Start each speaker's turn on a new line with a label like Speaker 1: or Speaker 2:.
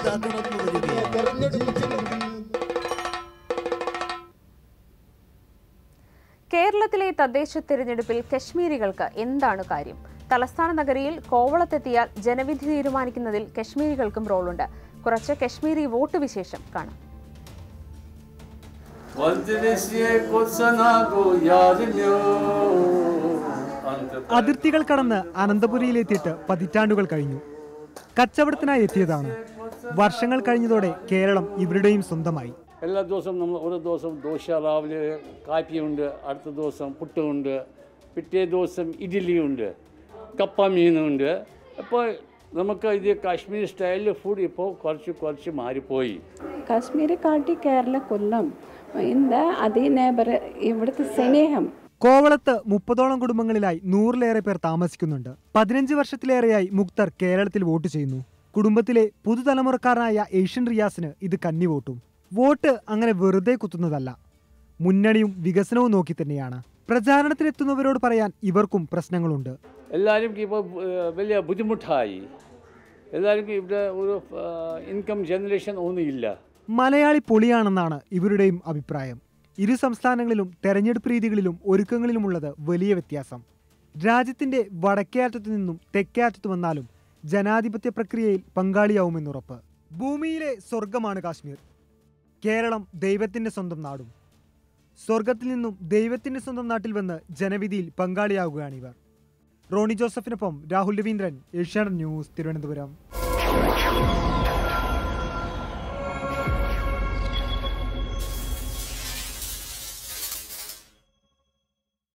Speaker 1: തകർന്നു വരികയാണ്
Speaker 2: തെരഞ്ഞെടുപ്പ് ചിഹ്നം
Speaker 3: കേരളത്തിലെ തദ്ദേശ തിരഞ്ഞെടുപ്പിൽ കശ്മീരികൾക്ക് എന്താണ് കാര്യം തലസ്ഥാന നഗരിയിൽ കോവളത്തെത്തിയാൽ ജനവിധി തീരുമാനിക്കുന്നതിൽ കശ്മീരികൾക്കും റോളുണ്ട് കുറച്ച് കശ്മീരി വോട്ട് വിശേഷം കാണാം
Speaker 4: അതിർത്തികൾ കടന്ന് അനന്തപുരിയിലെത്തിയിട്ട് പതിറ്റാണ്ടുകൾ കഴിഞ്ഞു കച്ചവടത്തിനായി എത്തിയതാണ് വർഷങ്ങൾ കഴിഞ്ഞതോടെ കേരളം ഇവരുടെയും സ്വന്തമായി
Speaker 5: എല്ലാ ദിവസവും നമ്മൾ ഒരു ദിവസം ദോശ രാവിലെ കാപ്പിയുണ്ട് അടുത്ത ദിവസം പുട്ടുണ്ട് പിറ്റേ ദിവസം ഇഡ്ഡലിയുണ്ട് കപ്പ മീനുണ്ട് അപ്പോൾ നമുക്ക് ഇത് കാശ്മീർ സ്റ്റൈലിൽ ഫുഡ് ഇപ്പോൾ കുറച്ച് കുറച്ച് മാറിപ്പോയി
Speaker 6: കാശ്മീരെ കാട്ടി കേരള കൊല്ലം എന്താ അതേ നേബർ ഇവിടുത്തെ സ്നേഹം
Speaker 4: കോവളത്ത് മുപ്പതോളം കുടുംബങ്ങളിലായി നൂറിലേറെ പേർ താമസിക്കുന്നുണ്ട് പതിനഞ്ച് വർഷത്തിലേറെയായി മുക്തർ കേരളത്തിൽ വോട്ട് ചെയ്യുന്നു കുടുംബത്തിലെ പുതുതലമുറക്കാരനായ ഏഷ്യൻ റിയാസിന് ഇത് കന്നി വോട്ടും വോട്ട് അങ്ങനെ വെറുതെ കുത്തുന്നതല്ല മുന്നണിയും വികസനവും നോക്കി തന്നെയാണ് പ്രചാരണത്തിനെത്തുന്നവരോട് പറയാൻ ഇവർക്കും പ്രശ്നങ്ങളുണ്ട്
Speaker 5: എല്ലാവരും ഇപ്പോൾ വലിയ ബുദ്ധിമുട്ടായി എല്ലാവർക്കും ഇവിടെ ഒരു ഇൻകം ജനറേഷൻ ഒന്നുമില്ല
Speaker 4: മലയാളി പൊളിയാണെന്നാണ് ഇവരുടെയും അഭിപ്രായം ഇരു സംസ്ഥാനങ്ങളിലും തെരഞ്ഞെടുപ്പ് രീതികളിലും ഒരുക്കങ്ങളിലുമുള്ളത് വലിയ വ്യത്യാസം രാജ്യത്തിന്റെ വടക്കേ അറ്റത്തു നിന്നും തെക്കേ അറ്റത്തു വന്നാലും ജനാധിപത്യ പ്രക്രിയയിൽ പങ്കാളിയാവുമെന്നുറപ്പ് ഭൂമിയിലെ സ്വർഗമാണ് കാശ്മീർ കേരളം ദൈവത്തിന്റെ സ്വന്തം നാടും സ്വർഗത്തിൽ നിന്നും ദൈവത്തിന്റെ സ്വന്തം നാട്ടിൽ വന്ന് ജനവിധിയിൽ പങ്കാളിയാവുകയാണിവർ റോണി ജോസഫിനൊപ്പം രാഹുൽ രവീന്ദ്രൻ ഏഷ്യാനെറ്റ് ന്യൂസ് തിരുവനന്തപുരം